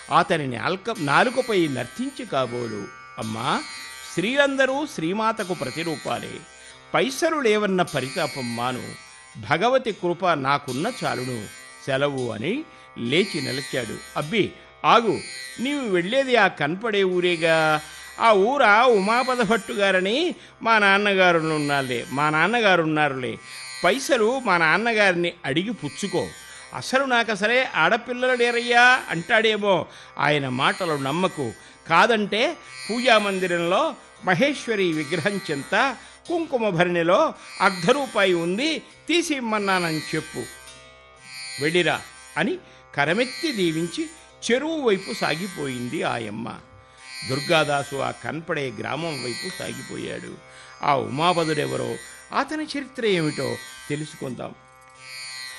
అతని నాల్క నాలుకపై నర్తించి కాబోలు అమ్మా స్త్రీలందరూ శ్రీమాతకు ప్రతిరూపాలే పైసలు లేవన్న పరితాపం మాను భగవతి కృప నాకున్న చాలును సెలవు అని లేచి నిలిచాడు అబ్బి ఆగు నీవు వెళ్ళేది ఆ కనపడే ఊరేగా ఆ ఊర ఉమాపద భట్టు గారని మా నాన్నగారు ఉన్నారులే మా నాన్నగారు ఉన్నారులే పైసలు మా నాన్నగారిని అడిగి పుచ్చుకో అసలు నాకు అసలే ఆడపిల్లలు లేరయ్యా అంటాడేమో ఆయన మాటలు నమ్మకు కాదంటే పూజా మందిరంలో మహేశ్వరి విగ్రహం చెంత కుంకుమ భరణిలో అర్ధ రూపాయి ఉంది తీసి ఇమ్మన్నానని చెప్పు వెళ్ళిరా అని కరమెత్తి దీవించి చెరువు వైపు సాగిపోయింది ఆయమ్మ దుర్గాదాసు ఆ కనపడే గ్రామం వైపు సాగిపోయాడు ఆ ఉమాపదుడెవరో అతని చరిత్ర ఏమిటో తెలుసుకుందాం